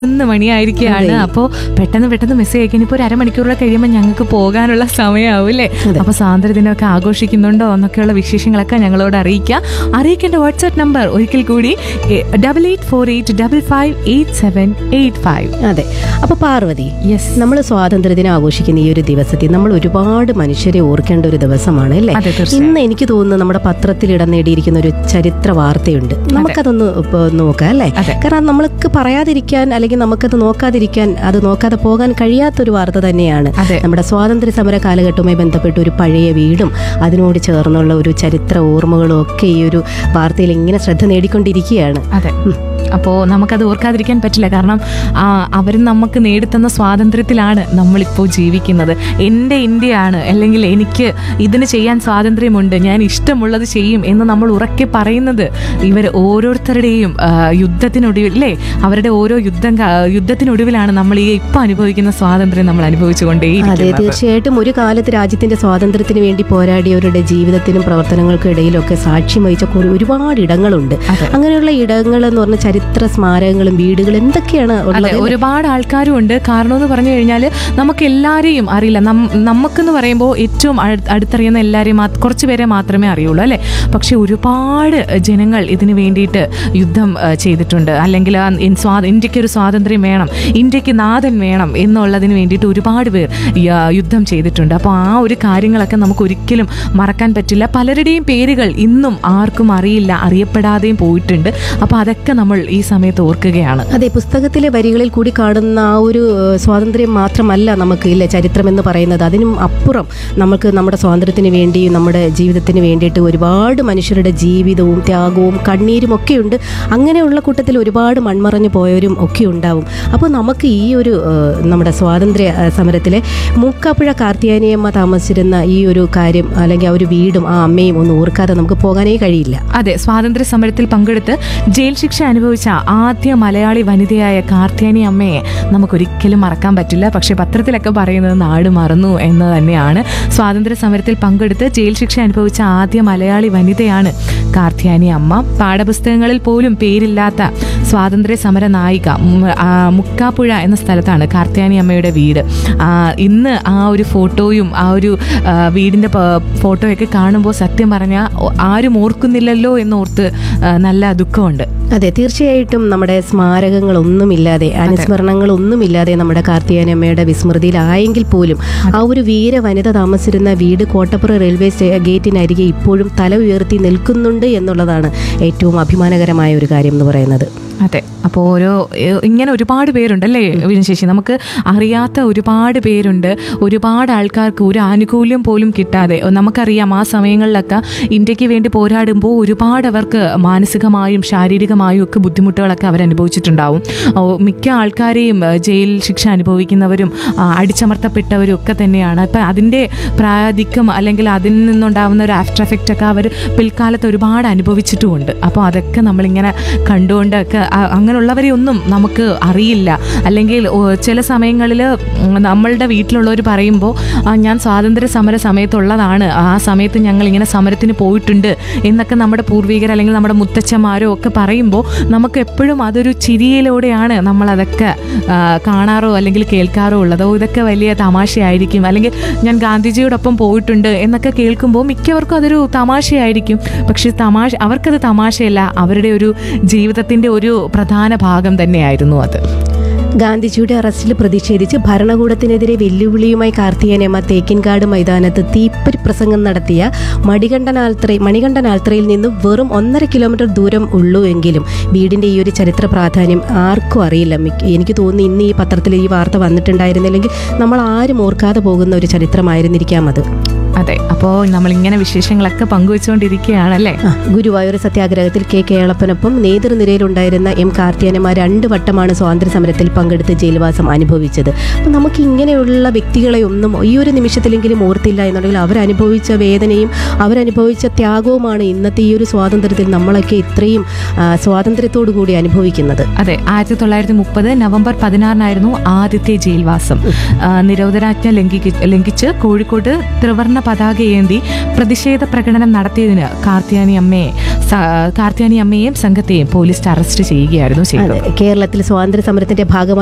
പതിനൊന്ന് മണിയായിരിക്കുകയാണ് അപ്പോൾ പെട്ടെന്ന് പെട്ടെന്ന് മെസ്സേജ് അയക്കാൻ ഇപ്പോൾ ഒരു അരമണിക്കൂറിൽ കഴിയുമ്പോൾ ഞങ്ങൾക്ക് പോകാനുള്ള സമയമാവും അല്ലേ അതെ. അപ്പോൾ സ്വാതന്ത്ര്യദിനമൊക്കെ ആഘോഷിക്കുന്നുണ്ടോ എന്നൊക്കെയുള്ള വിശേഷങ്ങളൊക്കെ ഞങ്ങളോട് അറിയിക്കുക അറിയിക്കേണ്ട വാട്സാപ്പ് നമ്പർ ഒരിക്കൽ കൂടി double eight four eight double five eight seven eight five അതെ അപ്പൊ പാർവതി യെസ് നമ്മൾ സ്വാതന്ത്ര്യദിനം ആഘോഷിക്കുന്ന ഈ ഒരു ദിവസത്തിൽ നമ്മൾ ഒരുപാട് മനുഷ്യരെ ഓർക്കേണ്ട ഒരു ദിവസമാണ് അല്ലേ അതെ തീർച്ചയായും ഇന്ന് എനിക്ക് തോന്നുന്നു നമ്മുടെ പത്രത്തിൽ ഇടം നേടിയിരിക്കുന്ന ഒരു ചരിത്ര വാർത്തയുണ്ട് നമുക്കതൊന്ന് ഇപ്പൊ നോക്കാം അല്ലേ അതെ. കാരണം നമ്മൾക്ക് പറയാതിരിക്കാൻ അല്ലെങ്കിൽ നമുക്കത് നോക്കാതിരിക്കാൻ അത് നോക്കാതെ പോകാൻ കഴിയാത്തൊരു വാർത്ത തന്നെയാണ് അതെ നമ്മുടെ സ്വാതന്ത്ര്യ സമര കാലഘട്ടവുമായി ബന്ധപ്പെട്ട് ഒരു പഴയ വീടും അതിനോട് ചേർന്നുള്ള ഒരു ചരിത്ര ഓർമ്മകളും ഒക്കെ ഈ ഒരു വാർത്തയിൽ ഇങ്ങനെ ശ്രദ്ധ നേടിക്കൊണ്ടിരിക്കുകയാണ് അതെ അപ്പോൾ നമുക്കത് ഓർക്കാതിരിക്കാൻ പറ്റില്ല കാരണം അവർ നമുക്ക് നേടിത്തന്ന സ്വാതന്ത്ര്യത്തിലാണ് നമ്മളിപ്പോൾ ജീവിക്കുന്നത് എൻ്റെ ഇന്ത്യയാണ് അല്ലെങ്കിൽ എനിക്ക് ഇതിന് ചെയ്യാൻ സ്വാതന്ത്ര്യമുണ്ട് ഞാൻ ഇഷ്ടമുള്ളത് ചെയ്യും എന്ന് നമ്മൾ ഉറക്കെ പറയുന്നത് ഇവർ ഓരോരുത്തരുടെയും ആ, യുദ്ധത്തിനൊടുവിൽ അല്ലേ അവരുടെ ഓരോ യുദ്ധം ക- യുദ്ധത്തിനൊടുവിലാണ് നമ്മൾ ഈ ഇപ്പം അനുഭവിക്കുന്ന സ്വാതന്ത്ര്യം നമ്മൾ അതെ അനുഭവിച്ചുകൊണ്ടേയിരിക്കുന്നത് തീർച്ചയായിട്ടും ഒരു കാലത്ത് രാജ്യത്തിന്റെ സ്വാതന്ത്ര്യത്തിന് വേണ്ടി പോരാടിയവരുടെ ജീവിതത്തിനും പ്രവർത്തനങ്ങൾക്കും ഇടയിലൊക്കെ സാക്ഷ്യം വഹിച്ച കുറെ- ഒരുപാട് ഇടങ്ങളുണ്ട് അതെ. അങ്ങനെയുള്ള ഇടങ്ങൾ എന്ന് പറഞ്ഞ ചരിത്ര സ്മാരകങ്ങളും വീടുകളും എന്തൊക്കെയാണ് അതെ ഉള്ളത് ഒരുപാട് ആൾക്കാരും ഉണ്ട് കാരണം എന്ന് പറഞ്ഞു കഴിഞ്ഞാൽ നമുക്ക് എല്ലാവരെയും അറിയില്ല നം- നമുക്കെന്ന് പറയുമ്പോൾ ഏറ്റവും അടു- അടുത്തറിയുന്ന എല്ലാവരെയും മാ- കുറച്ച് പേരെ മാത്രമേ അറിയുള്ളൂ അല്ലേ പക്ഷെ ഒരുപാട് ജനങ്ങൾ ഇതിന് വേണ്ടിയിട്ട് യുദ്ധം ആ, ചെയ്തിട്ടുണ്ട് അല്ലെങ്കിൽ ആ ഇൻ സ്വാ ഇന്ത്യക്ക് ഒരു സ്വാതന്ത്ര്യം വേണം ഇന്ത്യക്ക് നാഥൻ വേണം എന്നുള്ളതിന് വേണ്ടിയിട്ട് ഒരുപാട് പേർ ഈ, ആ, യുദ്ധം ചെയ്തിട്ടുണ്ട് അപ്പോൾ ആ ഒരു കാര്യങ്ങളൊക്കെ നമുക്ക് ഒരിക്കലും മറക്കാൻ പറ്റില്ല പലരുടെയും പേരുകൾ ഇന്നും ആർക്കും അറിയില്ല അറിയപ്പെടാതെയും പോയിട്ടുണ്ട് അപ്പോൾ അതൊക്കെ നമ്മൾ ഈ സമയത്ത് ഓർക്കുകയാണ് അതെ പുസ്തകത്തിലെ വരികളിൽ കൂടി കാണുന്ന ആ ഒരു ഏഹ്, സ്വാതന്ത്ര്യം മാത്രമല്ല നമുക്ക് ഇല്ല ചരിത്രം എന്ന് പറയുന്നത് അതിനും അപ്പുറം നമുക്ക് നമ്മുടെ സ്വാതന്ത്ര്യത്തിന് വേണ്ടി നമ്മുടെ ജീവിതത്തിന് വേണ്ടിയിട്ട് ഒരുപാട് മനുഷ്യരുടെ ജീവിതവും ത്യാഗവും കണ്ണീരും ഒക്കെ ഉണ്ട് അങ്ങനെയുള്ള കൂട്ടത്തിൽ ഒരുപാട് മൺമറഞ്ഞു പോയവരും ഒക്കെ ഉണ്ടാവും അപ്പോൾ നമുക്ക് ഈ ഒരു ഏഹ്, നമ്മുടെ സ്വാതന്ത്ര്യ ഏഹ്, സമരത്തിലെ മൂക്കാപ്പുഴ കാർത്തിയാനിയമ്മ താമസിച്ചിരുന്ന ഈ ഒരു കാര്യം അല്ലെങ്കിൽ ആ ഒരു വീടും ആ അമ്മയും ഒന്നും ഓർക്കാതെ നമുക്ക് പോകാനേ കഴിയില്ല അതെ സ്വാതന്ത്ര്യ സമരത്തിൽ പങ്കെടുത്ത് ജയിൽ ശിക്ഷ അനുഭവിച്ച ആദ്യ മലയാളി വനിതയായ കാർത്തിയാനി അമ്മയെ നമുക്കൊരിക്കലും മറക്കാൻ പറ്റില്ല പക്ഷേ പത്രത്തിലൊക്കെ പറയുന്നത് നാട് മറന്നു എന്ന് തന്നെയാണ് സ്വാതന്ത്ര്യ സമരത്തിൽ പങ്കെടുത്ത് ജയിൽ ശിക്ഷ അനുഭവിച്ച ആദ്യ മലയാളി വനിതയാണ് കാർത്തിയാനി അമ്മ പാഠപുസ്തകങ്ങളിൽ പോലും പേരില്ലാത്ത സ്വാതന്ത്ര്യ സമര നായിക ഉം, ആ, മുക്കാപ്പുഴ എന്ന സ്ഥലത്താണ് കാർത്തിയാനി അമ്മയുടെ വീട് ആ, ഇന്ന് ആ ഒരു ഫോട്ടോയും ആ ഒരു ആ, വീടിൻ്റെ പ- ഫോട്ടോയൊക്കെ കാണുമ്പോൾ സത്യം പറഞ്ഞാൽ ആരും ഓർക്കുന്നില്ലല്ലോ എന്നോർത്ത് ആ, നല്ല ദുഃഖമുണ്ട് അതെ തീർച്ചയായിട്ടും നമ്മുടെ സ്മാരകങ്ങളൊന്നുമില്ലാതെ അനുസ്മരണങ്ങളൊന്നുമില്ലാതെ നമ്മുടെ കാർത്തിയാനമ്മയുടെ വിസ്മൃതിയിലായെങ്കിൽ പോലും ആ ഒരു വീര വനിത താമസിച്ചിരുന്ന വീട് കോട്ടപ്പുറ റെയിൽവേ സ്റ്റേ ഗേറ്റിനരികെ ഇപ്പോഴും തല ഉയർത്തി നിൽക്കുന്നുണ്ട് എന്നുള്ളതാണ് ഏറ്റവും അഭിമാനകരമായ ഒരു കാര്യം എന്ന് പറയുന്നത് അതെ അപ്പോൾ ഓരോ ഏ, ഇങ്ങനെ ഒരുപാട് പേരുണ്ടല്ലേ വിനശേഷി നമുക്ക് അറിയാത്ത ഒരുപാട് പേരുണ്ട് ഒരുപാട് ആൾക്കാർക്ക് ഒരു ആനുകൂല്യം പോലും കിട്ടാതെ നമുക്കറിയാം ആ സമയങ്ങളിലൊക്കെ ഇന്ത്യക്ക് വേണ്ടി പോരാടുമ്പോൾ ഒരുപാട് അവർക്ക് മാനസികമായും ശാരീരികമായും ഒക്കെ ബുദ്ധിമുട്ടുകളൊക്കെ അവർ അനുഭവിച്ചിട്ടുണ്ടാവും ഓ, മിക്ക ആൾക്കാരെയും ഏ, ജയിൽ ശിക്ഷ അനുഭവിക്കുന്നവരും ആ, അടിച്ചമർത്തപ്പെട്ടവരും ഒക്കെ തന്നെയാണ് അപ്പം അതിൻ്റെ പ്രായാധിക്യം അല്ലെങ്കിൽ അതിൽ നിന്നുണ്ടാവുന്ന ഒരു ആഫ്റ്റർ എഫക്റ്റ് ഒക്കെ അവർ പിൽക്കാലത്ത് ഒരുപാട് അനുഭവിച്ചിട്ടുമുണ്ട് അപ്പോൾ അതൊക്കെ നമ്മളിങ്ങനെ കണ്ടുകൊണ്ടൊക്കെ അ- അങ്ങനെയുള്ളവരെ ഒന്നും നമുക്ക് അറിയില്ല അല്ലെങ്കിൽ ഓ, ചില സമയങ്ങളിൽ നമ്മളുടെ വീട്ടിലുള്ളവർ പറയുമ്പോൾ "ആ, ഞാൻ സ്വാതന്ത്ര്യ സമര സമയത്തുള്ളതാണ് ആ സമയത്ത് ഞങ്ങൾ ഇങ്ങനെ സമരത്തിന് പോയിട്ടുണ്ട് എന്നൊക്കെ നമ്മുടെ പൂർവികർ അല്ലെങ്കിൽ നമ്മുടെ മുത്തച്ഛന്മാരോ ഒക്കെ പറയുമ്പോൾ നമുക്ക് എപ്പോഴും അതൊരു ചിരിയിലൂടെയാണ് നമ്മളതൊക്കെ ആ, കാണാറോ അല്ലെങ്കിൽ കേൾക്കാറോ ഉള്ളത് ഓ ഇതൊക്കെ വലിയ തമാശയായിരിക്കും അല്ലെങ്കിൽ ഞാൻ ഗാന്ധിജിയോടൊപ്പം പോയിട്ടുണ്ട് എന്നൊക്കെ കേൾക്കുമ്പോൾ മിക്കവർക്കും അതൊരു തമാശയായിരിക്കും പക്ഷെ തമാശ അവർക്കത് തമാശയല്ല അവരുടെ ഒരു ജീവിതത്തിൻ്റെ ഒരു പ്രധാന ഭാഗം തന്നെയായിരുന്നു അത് ഗാന്ധിജിയുടെ അറസ്റ്റിൽ പ്രതിഷേധിച്ച് ഭരണകൂടത്തിനെതിരെ വെല്ലുവിളിയുമായി കാർത്തിയാനമ്മ തേക്കിൻകാട് മൈതാനത്ത് തീപ്പരി പ്രസംഗം നടത്തിയ മണികണ്ഠൻ ആൽത്തറ മണികണ്ഠൻ ആൽത്തറയിൽ നിന്നും വെറും ഒന്നര കിലോമീറ്റർ ദൂരം ഉള്ളൂ എങ്കിലും വീടിന്റെ ഈ ഒരു ചരിത്ര പ്രാധാന്യം ആർക്കും അറിയില്ല മിക്ക- എനിക്ക് തോന്നുന്നു ഇന്ന് ഈ പത്രത്തിൽ ഈ വാർത്ത വന്നിട്ടുണ്ടായിരുന്നില്ലെങ്കിൽ നമ്മൾ ആരും ഓർക്കാതെ പോകുന്ന ഒരു ചരിത്രമായിരുന്നിരിക്കാം അത് അതെ അപ്പോൾ നമ്മളിങ്ങനെ വിശേഷങ്ങളൊക്കെ പങ്കുവെച്ചുകൊണ്ടിരിക്കുകയാണല്ലേ ആ, ഗുരുവായൂർ സത്യാഗ്രഹത്തിൽ കെ കേളപ്പനൊപ്പം നേതൃനിരയിലുണ്ടായിരുന്ന എം കാർത്തിയാനമ്മ രണ്ട് വട്ടമാണ് സ്വാതന്ത്ര്യ സമരത്തിൽ പങ്കെടുത്ത് ജയിൽവാസം അനുഭവിച്ചത് അപ്പം നമുക്ക് ഇങ്ങനെയുള്ള വ്യക്തികളെ ഒന്നും ഈ ഒരു നിമിഷത്തിലെങ്കിലും ഓർത്തില്ല എന്നുണ്ടെങ്കിൽ അവരനുഭവിച്ച വേദനയും അവരനുഭവിച്ച ത്യാഗവുമാണ് ഇന്നത്തെ ഈ ഒരു സ്വാതന്ത്ര്യത്തിൽ നമ്മളൊക്കെ ഇത്രയും ആ, സ്വാതന്ത്ര്യത്തോടു കൂടി അനുഭവിക്കുന്നത് അതെ ആയിരത്തി തൊള്ളായിരത്തി മുപ്പത് നവംബർ പതിനാറിനായിരുന്നു ആദ്യത്തെ ജയിൽവാസം ആ, നിരോധനാജ്ഞ ലംഘിക്ക് ലംഘിച്ച് കോഴിക്കോട് ത്രിവർണ്ണ പതാക ഏന്തി പ്രതിഷേധ പ്രകടനം നടത്തിയതിന് കാർത്തിയാനി അമ്മയെ സ- കാർത്തിയാനി അമ്മയെയും സംഘത്തെയും പോലീസ് അറസ്റ്റ് ചെയ്യുകയായിരുന്നു ചെയ്തത് അതെ കേരളത്തിൽ സ്വാതന്ത്ര്യ സമരത്തിന്റെ ഭാഗമായി